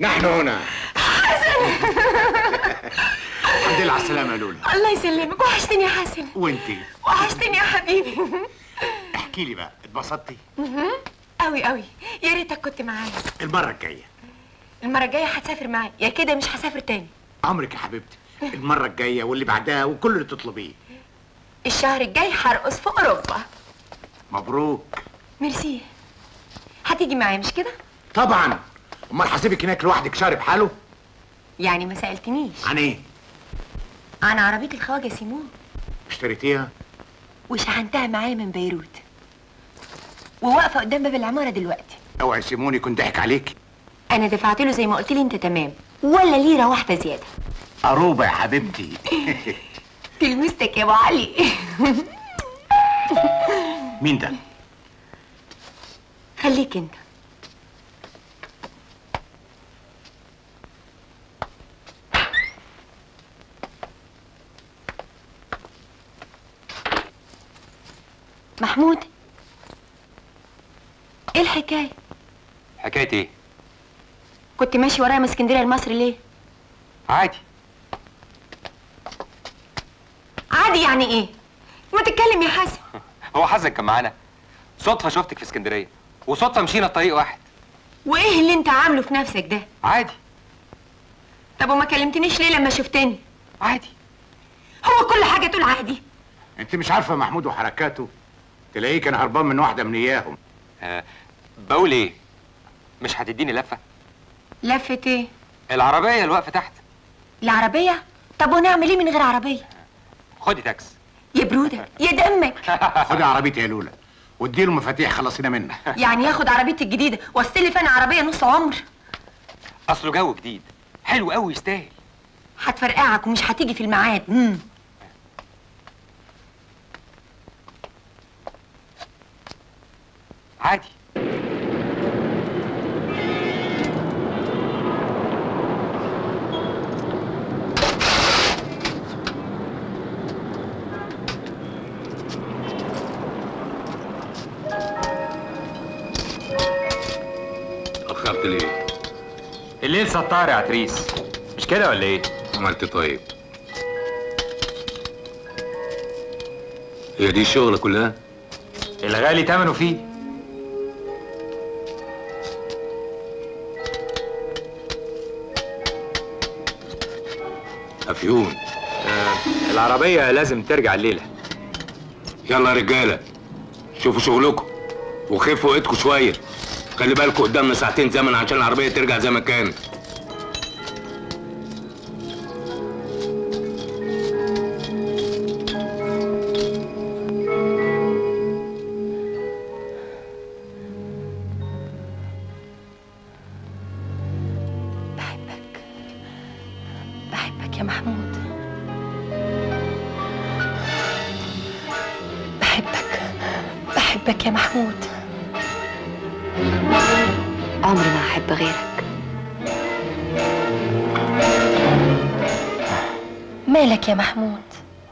نحن هنا الحمد لله على السلامة يا لولا الله يسلمك وحشتني يا حسن وانتي وحشتني يا حبيبي احكي لي بقى اتبسطتي مهم. قوي قوي يا ريتك كنت معايا المرة الجاية المره الجايه هتسافر معايا يا كده مش هسافر تاني عمرك يا حبيبتي المرة الجاية واللي بعدها وكل اللي تطلبيه الشهر الجاي هرقص في اوروبا مبروك ميرسي هتيجي معايا مش كده طبعا امال هسيبك هناك لوحدك شهر بحاله يعني ما سالتنيش عن ايه عن عربيه الخواجه سيمون اشتريتيها وشحنتها معايا من بيروت وواقفه قدام باب العماره دلوقتي اوعي سيمون يكون ضحك عليكي انا دفعت له زي ما قلت لي انت تمام ولا ليره واحده زياده قروبة يا حبيبتي تلمستك يا ابو علي مين ده خليك انت محمود ايه الحكايه حكايه ايه كنت ماشي ورايا من اسكندريه لمصر ليه عادي عادي يعني ايه ما تتكلم يا حسن هو حظك كان معانا صدفه شفتك في اسكندريه وصدفه مشينا الطريق واحد وايه اللي انت عامله في نفسك ده عادي طب وما كلمتنيش ليه لما شفتني عادي هو كل حاجه تقول عادي انت مش عارفة محمود وحركاته تلاقيه كان هربان من واحدة من اياهم آه بقول ايه مش هتديني لفه لفه ايه العربيه اللي واقفه تحت العربيه طب ونعمل ايه من غير عربيه خدي تاكس يا برودك يا دمك خدي عربيتي يا لولا واديله مفاتيح خلصينا منها يعني ياخد عربيتي الجديده واستلف انا عربيه نص عمر اصله جو جديد حلو قوي يستاهل هتفرقعك ومش هتيجي في الميعاد مم. عادي اتأخرت ليه؟ الليل ستار يا عتريس مش كده ولا ايه عملت طيب هي دي الشغلة كلها؟ الغالي تمنه فيه أفيون آه العربيه لازم ترجع الليله يلا يا رجالة شوفوا شغلكم وخفوا ايدكم شوية خلي بالكم قدامنا ساعتين زمن عشان العربية ترجع زي ما كانت بحبك يا محمود بحبك بحبك يا محمود عمري ما هحب غيرك مالك يا محمود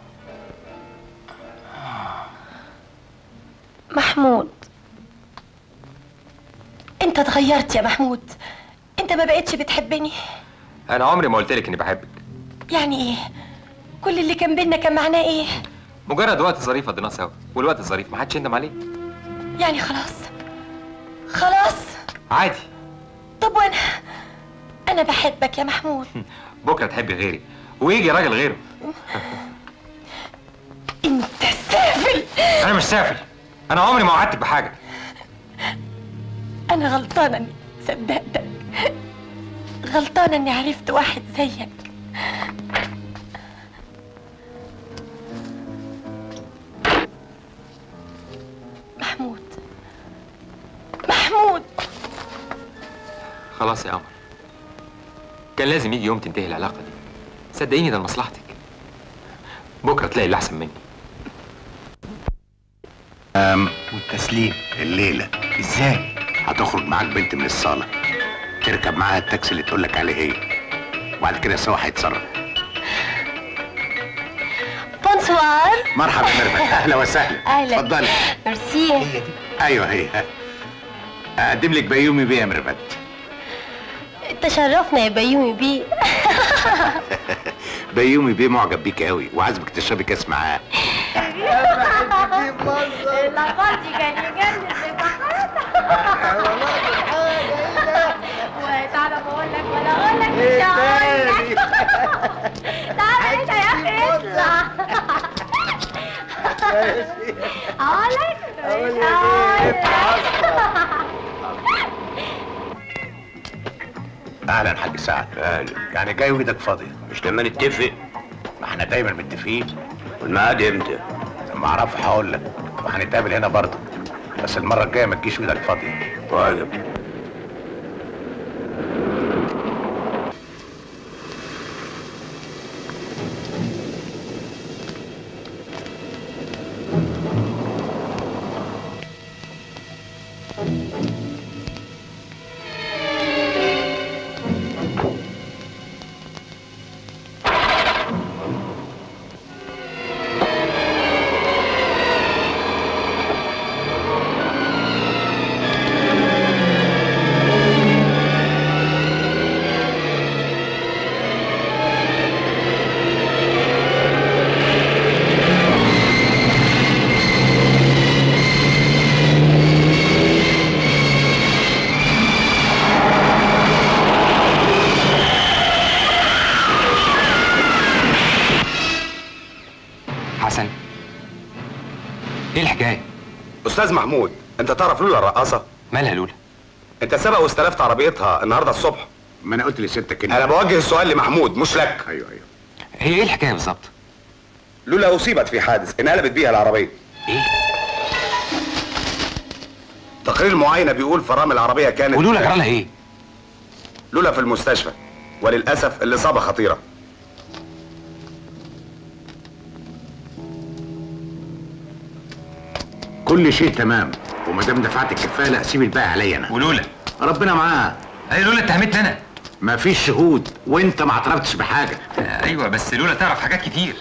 محمود انت اتغيرت يا محمود انت ما بقتش بتحبني انا عمري ما قلت لك اني بحبك يعني ايه كل اللي كان بينا كان معناه ايه مجرد وقت ظريف قضيناه سوا والوقت الظريف ما حدش يندم عليه يعني خلاص خلاص عادي طب وانا انا بحبك يا محمود بكره تحبي غيري ويجي راجل غيره انت سافل انا مش سافل انا عمري ما وعدتك بحاجه انا غلطانه اني صدقتك غلطانه اني عرفت واحد زيك محمود محمود خلاص يا قمر كان لازم يجي يوم تنتهي العلاقه دي صدقيني ده لمصلحتك بكره تلاقي اللي احسن مني أم والتسليم الليلة ازاي هتخرج معاك بنت من الصالة تركب معاها التاكسي اللي تقول لك عليه هي وبعد كده سوا هيتصرف بونسوار مرحبا يا ميرفت اهلا وسهلا أهلا. اتفضلي ميرسي ايوه هي اقدم لك بيومي بيه يا ميرفت تشرفنا يا بيومي بيه بيومي بيه معجب بيك قوي وعازمك تشربي كاس معاه الأفرجي كان يجنن وتعالى بقول لك ولا اقول لك مش هقول لك تعالى انت يا اخي اطلع هقول لك مش هقول لك اهلا حاج سعد اهلا يعني جاي وايدك فاضيه مش لما نتفق ما احنا دايما متفقين والميعاد امتى؟ لما اعرف هقول لك وهنتقابل هنا برضه بس المره الجايه ما تجيش وايدك فاضيه طيب حسن ايه الحكايه استاذ محمود انت تعرف لولا الرقاصه مالها لولا انت سبق واستلفت عربيتها النهارده الصبح ما انا قلت لستك ان انا بوجه السؤال لمحمود مش لك ايوه ايوه هي ايه الحكايه بالظبط لولا اصيبت في حادث انقلبت بيها العربيه ايه تقرير المعاينه بيقول فرامل العربيه كانت ولولا جرى لها ايه لولا في المستشفى وللاسف الاصابه خطيره كل شيء تمام وما دام دفعت الكفاله سيب الباقي عليا انا ولولا ربنا معاه اي لولا اتهمتني انا ما فيش شهود وانت ما اعترفتش بحاجه آه، ايوه بس لولا تعرف حاجات كتير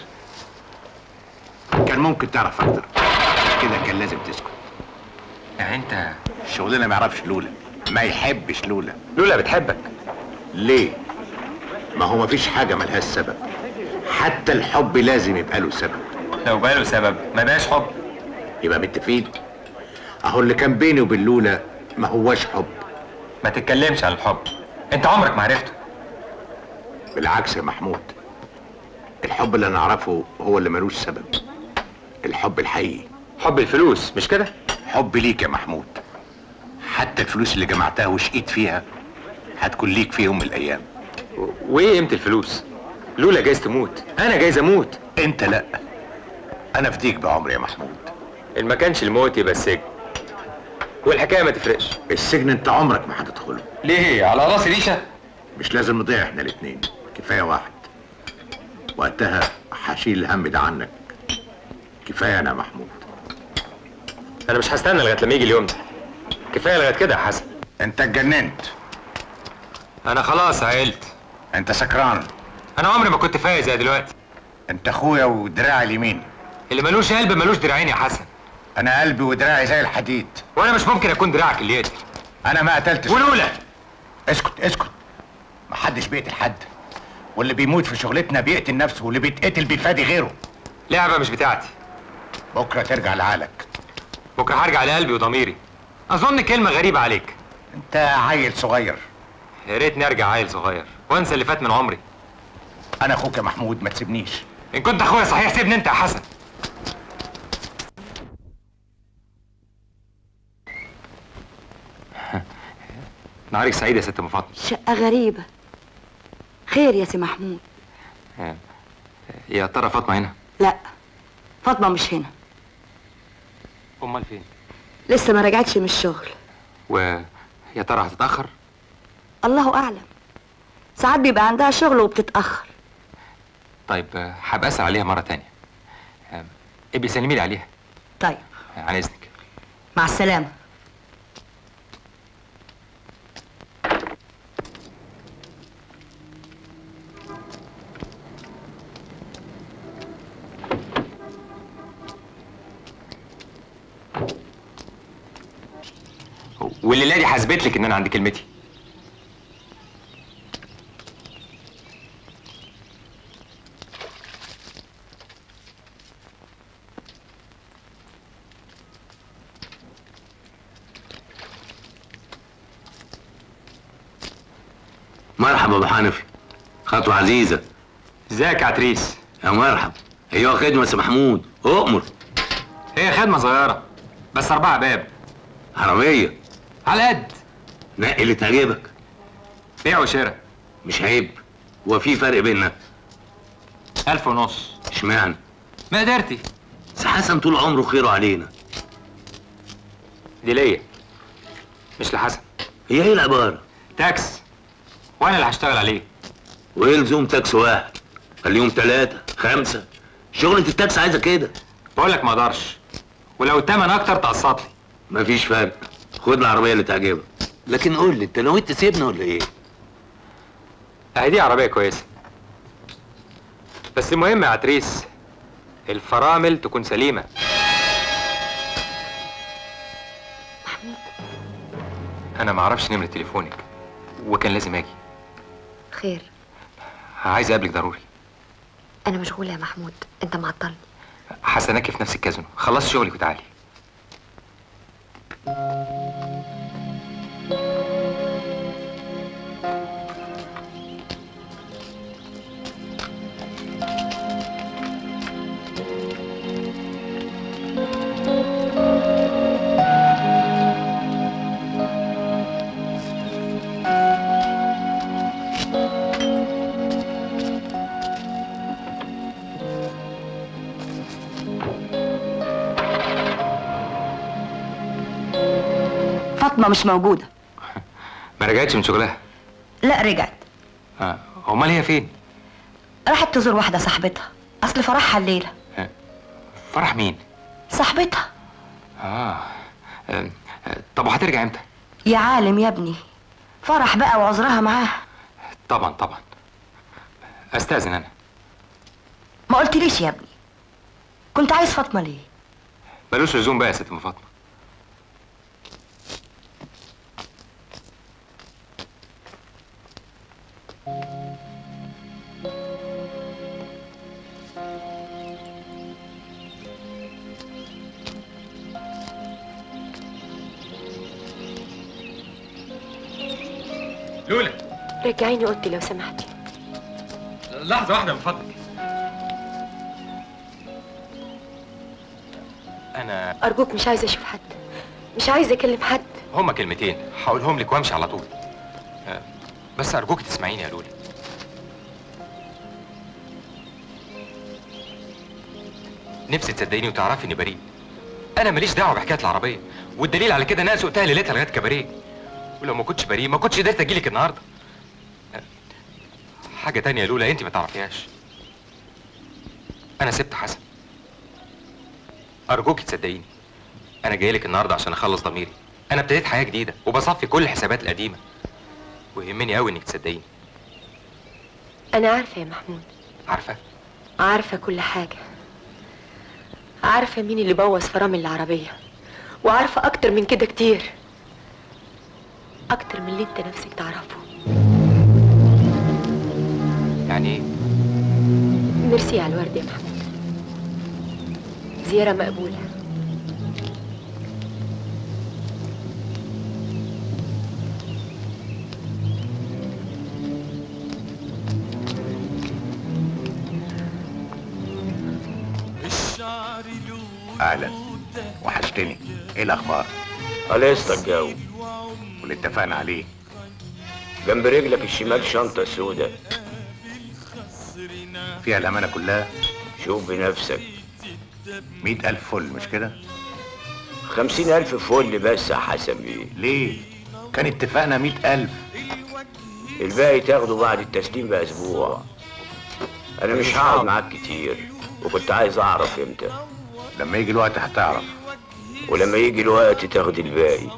كان ممكن تعرف اكتر كده كان لازم تسكت يعني انت شغلنا ما يعرفش لولا ما يحبش لولا لولا بتحبك ليه ما هو مفيش حاجه ملهاش سبب حتى الحب لازم يبقى له سبب لو بقاله سبب ما بقاش حب يبقى متفقين اهو اللي كان بيني وبين لولا ما هواش حب ما تتكلمش عن الحب انت عمرك ما عرفته بالعكس يا محمود الحب اللي انا اعرفه هو اللي ملوش سبب الحب الحقيقي حب الفلوس مش كده حب ليك يا محمود حتى الفلوس اللي جمعتها وشقيت فيها هتكون ليك في يوم من الايام و- وايه قيمه الفلوس لولا جايز تموت انا جايز اموت انت لا انا فديك بعمري يا محمود ان ما كانش الموت يبقى السجن والحكايه ما تفرقش السجن انت عمرك ما هتدخله ليه على راسي ريشه مش لازم نضيع احنا الاتنين كفايه واحد وقتها هشيل الهم ده عنك كفايه انا يا محمود انا مش هستنى لغايه لما يجي اليوم ده كفايه لغايه كده يا حسن انت اتجننت انا خلاص عقلت انت سكران انا عمري ما كنت فايق زي دلوقتي انت اخويا ودراعي اليمين اللي ملوش قلب ملوش دراعين يا حسن انا قلبي ودراعي زي الحديد وانا مش ممكن اكون دراعك اللي يقتل انا ما قتلتش ولولا اسكت اسكت محدش بيقتل حد واللي بيموت في شغلتنا بيقتل نفسه واللي بيتقتل بيفادي غيره لعبه مش بتاعتي بكره ترجع لعقلك بكره هرجع لقلبي وضميري اظن كلمه غريبه عليك انت عيل صغير يا ريتني ارجع عيل صغير وانسى اللي فات من عمري انا اخوك يا محمود ما تسيبنيش ان كنت اخويا صحيح سيبني انت يا حسن نهارك سعيد يا ست ام فاطمه شقة غريبة خير يا سي محمود يا ترى فاطمه هنا لا فاطمة مش هنا امال فين لسه ما رجعتش من الشغل ويا ترى هتتاخر الله أعلم ساعات بيبقى عندها شغل وبتتأخر طيب آه، هبقى اسال عليها مره تانية آه، ابقي سلمي لي عليها طيب آه، عن اذنك مع السلامة والليله دي هثبت لك ان انا عندي كلمتي مرحبا ابو حنفي خطوه عزيزه ازيك يا عتريس يا مرحب ايوه خدمه يا محمود اؤمر هي خدمه صغيره بس اربعه باب عربيه على قد نقي اللي تعجبك بيع وشراء مش عيب هو في فرق بيننا ألف ونص اشمعنى مقدرتي بس حسن طول عمره خيره علينا دي ليا مش لحسن هي ايه العباره تاكس وانا اللي هشتغل عليه وايه لزوم تاكس واحد خليهم ثلاثه خمسه شغلة التاكس عايزه كده بقول لك ما اقدرش ولو التمن اكتر تقسط لي مفيش فرق خد العربيه اللي تعجبك لكن قول لي انت نويت تسيبنا ولا ايه اهي دي عربيه كويسه بس المهم يا عتريس الفرامل تكون سليمه انا ما اعرفش نمره تليفونك وكان لازم اجي خير عايز اقابلك ضروري انا مشغوله يا محمود انت معطلني حسناكي في نفس الكازينو خلصي شغلك وتعالي فاطمه مش موجوده ما رجعتش من شغلها لا رجعت اه امال هي فين راحت تزور واحده صاحبتها اصل فرحها الليله فرح مين صاحبتها اه آه، آه، طب وهترجع امتى يا عالم يا ابني فرح بقى وعذرها معاها طبعا طبعا استاذن انا ما قلتليش يا ابني كنت عايز فاطمه ليه ملوش لزوم بقى يا ست ام فاطمه لولا رجعيني اوضتي لو سمحتي لحظه واحده من فضلك انا ارجوك مش عايزه اشوف حد مش عايزه اكلم حد هما كلمتين هقولهم لك وامشي على طول آه، بس ارجوك تسمعيني يا لولي نفسي تصدقيني وتعرفي اني بريء انا ماليش دعوه بحكايه العربيه والدليل على كده ان انا سوقتها ليلتها لغايه كباريه ولو ما كنتش بريء ما كنتش قدرت اجيلك النهارده آه، حاجه تانية يا لولا انت ما تعرفيهاش انا سبت حسن ارجوك تصدقيني انا جاي لك النهارده عشان اخلص ضميري انا ابتديت حياه جديده وبصفي كل الحسابات القديمه ويهمني قوي انك تصدقيني انا عارفه يا محمود عارفه عارفه كل حاجه عارفه مين اللي بوظ فرامل العربيه وعارفه اكتر من كده كتير اكتر من اللي انت نفسك تعرفه يعني ايه ميرسي على الورد يا محمود زياره مقبوله اهلا وحشتني ايه الاخبار خلاص الجو واللي اتفقنا عليه جنب رجلك الشمال شنطه سودة فيها الامانه كلها شوف بنفسك مئة ألف فل مش كده خمسين ألف فل بس يا حسن بيه ليه كان اتفقنا مئة ألف الباقي تاخده بعد التسليم بأسبوع أنا مش هقعد معاك كتير وكنت عايز أعرف إمتى لما يجي الوقت هتعرف ولما يجي الوقت تاخد الباقي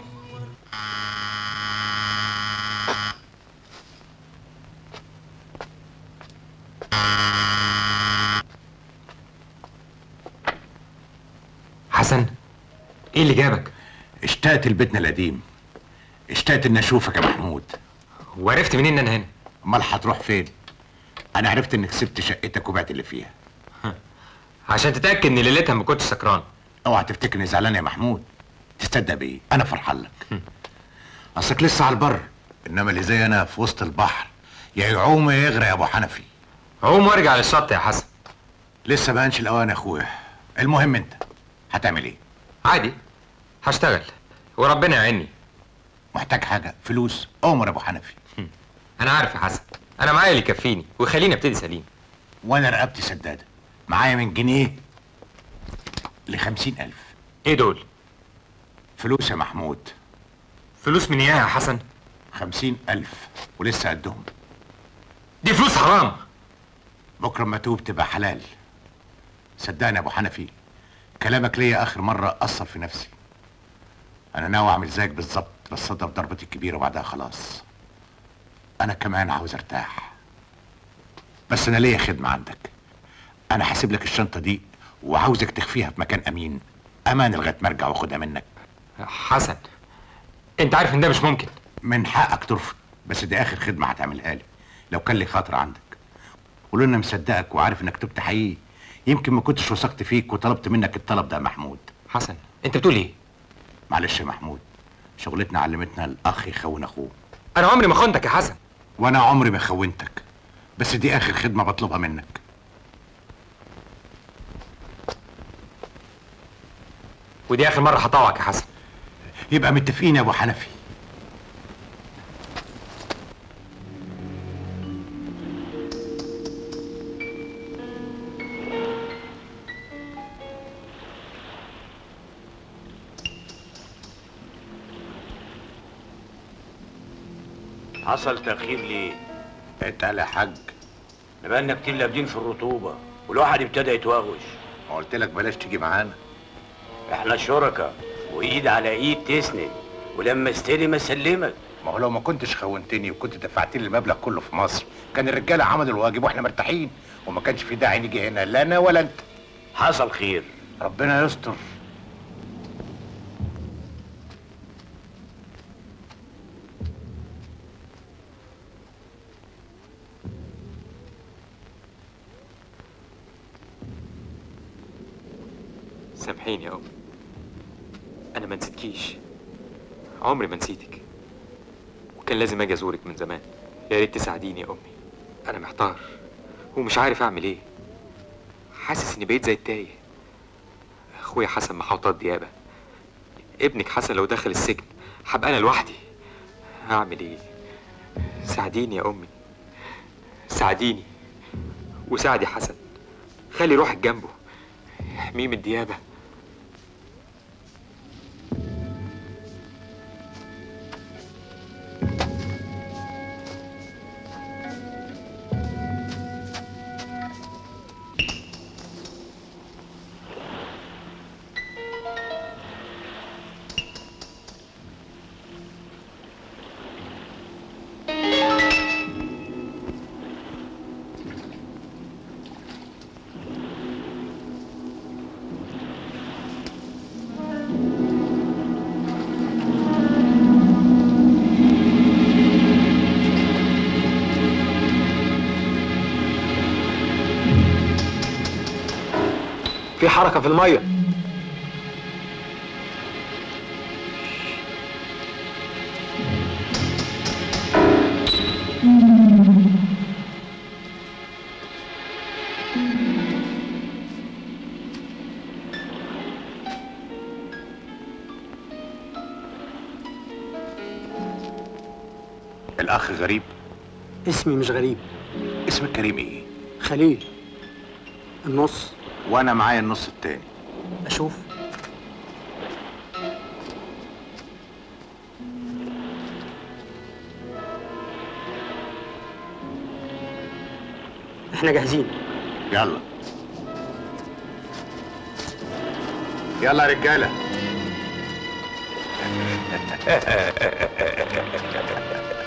حسن ايه اللي جابك اشتقت لبيتنا القديم اشتقت اني اشوفك يا محمود وعرفت منين ان انا هنا امال هتروح فين انا عرفت انك سبت شقتك وبعت اللي فيها عشان تتاكد ان ليلتها ما كنتش سكران اوعى تفتكر اني زعلان يا محمود تصدق بايه انا فرحان لك اصلك لسه على البر انما اللي زي انا في وسط البحر يا يعوم يا يغرق يا ابو حنفي عوم وارجع للشط يا حسن لسه ما انش الاوان يا اخويا المهم انت هتعمل ايه عادي هشتغل وربنا يعيني محتاج حاجه فلوس امر يا ابو حنفي انا عارف يا حسن انا معايا اللي يكفيني ويخليني ابتدي سليم وانا رقبتي سداده معايا من جنيه لخمسين الف ايه دول فلوس يا محمود فلوس من ايه يا حسن خمسين الف ولسه قدهم دي فلوس حرام بكره ما توب تبقى حلال صدقني يا ابو حنفي كلامك ليا اخر مره اثر في نفسي انا ناوي اعمل زيك بالظبط بس اضرب ضربتي الكبيره وبعدها خلاص انا كمان عاوز ارتاح بس انا ليا خدمه عندك انا حاسب لك الشنطه دي وعاوزك تخفيها في مكان امين امان لغايه ما ارجع واخدها منك حسن انت عارف ان ده مش ممكن من حقك ترفض بس دي اخر خدمه هتعملها لي لو كان لي خاطر عندك ولو انا مصدقك وعارف انك تبت حقيقي يمكن ما كنتش وثقت فيك وطلبت منك الطلب ده يا محمود حسن انت بتقول ايه معلش يا محمود شغلتنا علمتنا الاخ يخون اخوه انا عمري ما خنتك يا حسن وانا عمري ما خونتك بس دي اخر خدمه بطلبها منك ودي اخر مره هطوعك يا حسن يبقى متفقين يا ابو حنفي حصل تأخير ليه؟ اتقل يا حاج بقالنا كتير لابدين في الرطوبة والواحد ابتدى يتوغش ما قلت لك بلاش تيجي معانا احنا شركاء وايد على ايد تسند ولما استلم اسلمك ما هو لو ما كنتش خونتني وكنت دفعت لي المبلغ كله في مصر كان الرجاله عملوا الواجب واحنا مرتاحين وما كانش في داعي نيجي هنا لا انا ولا انت حصل خير ربنا يستر سامحيني يا امي انا ما نسيتكيش عمري ما نسيتك وكان لازم اجي ازورك من زمان يا ريت تساعديني يا امي انا محتار ومش عارف اعمل ايه حاسس اني بقيت زي التايه اخويا حسن محاوطات ديابه ابنك حسن لو دخل السجن هبقى انا لوحدي هعمل ايه ساعديني يا امي ساعديني وساعدي حسن خلي روحك جنبه احميه من الديابه في حركة في المية الاخ غريب اسمي مش غريب اسمك كريم ايه خليل النص وانا معايا النص التاني اشوف احنا جاهزين يلا يلا يا رجاله